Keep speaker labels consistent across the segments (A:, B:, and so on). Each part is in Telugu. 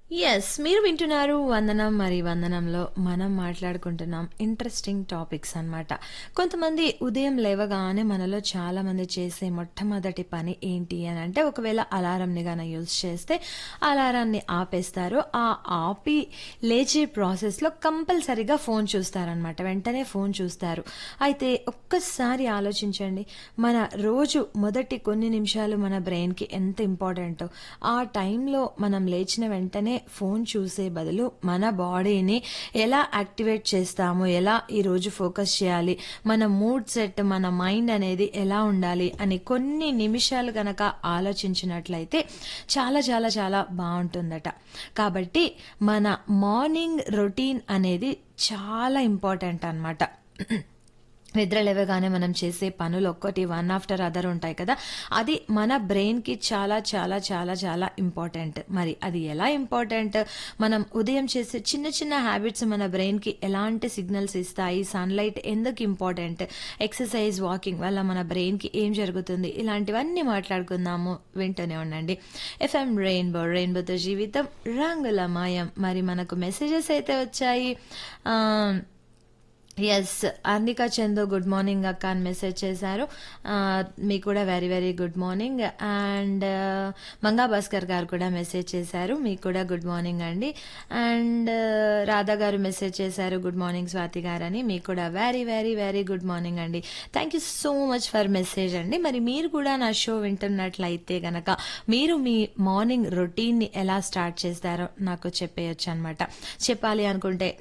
A: యెస్. మీరు వింటున్నారు 'వందనం' మరి 'వందనంలో' మనం మాట్లాడుకుంటున్నాం ఇంట్రెస్టింగ్ టాపిక్స్ అన్నమాట. కొంతమంది ఉదయం లేవగానే మనలో చాలామంది చేసే మొట్టమొదటి పని ఏంటి అనంటే ఒకవేళ అలారంని గాన యూజ్ చేస్తే అలారాన్ని ఆపేస్తారు. ఆ ఆపి లేచే ప్రాసెస్‌లో కంపల్సరీగా ఫోన్ చూస్తారనమాట. వెంటనే ఫోన్ చూస్తారు. అయితే ఒక్కసారి ఆలోచించండి. మన రోజు మొదటి కొన్ని నిమిషాలు మన బ్రెయిన్‌కి ఎంత ఇంపార్టెంటో ఆ టైంలో మనం లేచిన వెంటనే ఫోన్ చూసే బదులు మన బాడీని ఎలా యాక్టివేట్ చేస్తాము, ఎలా ఈరోజు ఫోకస్ చేయాలి, మన మూడ్ సెట్, మన మైండ్ అనేది ఎలా ఉండాలి అని కొన్ని నిమిషాలు గనక ఆలోచించినట్లయితే చాలా చాలా చాలా బావుంటుందట. కాబట్టి మన మార్నింగ్ రొటీన్ అనేది చాలా ఇంపార్టెంట్ అన్నమాట. నిద్ర లేవగానే మనం చేసే పనులు ఒక్కటి వన్ ఆఫ్టర్ అదర్ ఉంటాయి కదా! అది మన బ్రెయిన్‌కి చాలా చాలా చాలా చాలా ఇంపార్టెంట్. మరి అది ఎలా ఇంపార్టెంట్? మనం ఉదయం చేసే చిన్న చిన్న హ్యాబిట్స్ మన బ్రెయిన్‌కి ఎలాంటి సిగ్నల్స్ ఇస్తాయి? సన్‌లైట్ ఎందుకు ఇంపార్టెంట్? ఎక్సర్సైజ్, వాకింగ్ వల్ల మన బ్రెయిన్‌కి ఏం జరుగుతుంది? ఇలాంటివన్నీ మాట్లాడుకుందాము. వింటూనే ఉండండి. ఎఫ్ఎం రెయిన్బో రెయిన్బోతో జీవితం రంగులమయం. మరి మనకు మెసేజెస్ అయితే వచ్చాయి. Ah, yes. Arnika Chandu good morning అక్క అని మెసేజ్ చేశారు. ఆహ్, మీకు కూడా very very good morning. And Manga Bhaskar గారు కూడా మెసేజ్ చేశారు. మీకు కూడా గుడ్ మార్నింగ్ అండి. అండ్ రాధా గారు మెసేజ్ చేశారు. గుడ్ మార్నింగ్ స్వాతి గారని. మీకు కూడా very very very good morning అండి. Thank you so much for message అండి. మరి మీరు కూడా నా షో వింటున్నట్లయితే గనక మీరు మీ మార్నింగ్ రొటీన్‌ని ఎలా స్టార్ట్ చేస్తారో నాకు చెప్పేయొచ్చు అనమాట. చెప్పాలి అనుకుంటే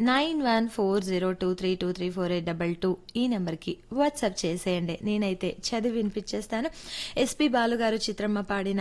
A: 914023234822 ఈ నెంబర్‌కి వాట్సాప్ చేసేయండి. నేనైతే చదివి వినిపించేస్తాను. ఎస్పీ బాలు గారు, చిత్రమ్మ పాడిన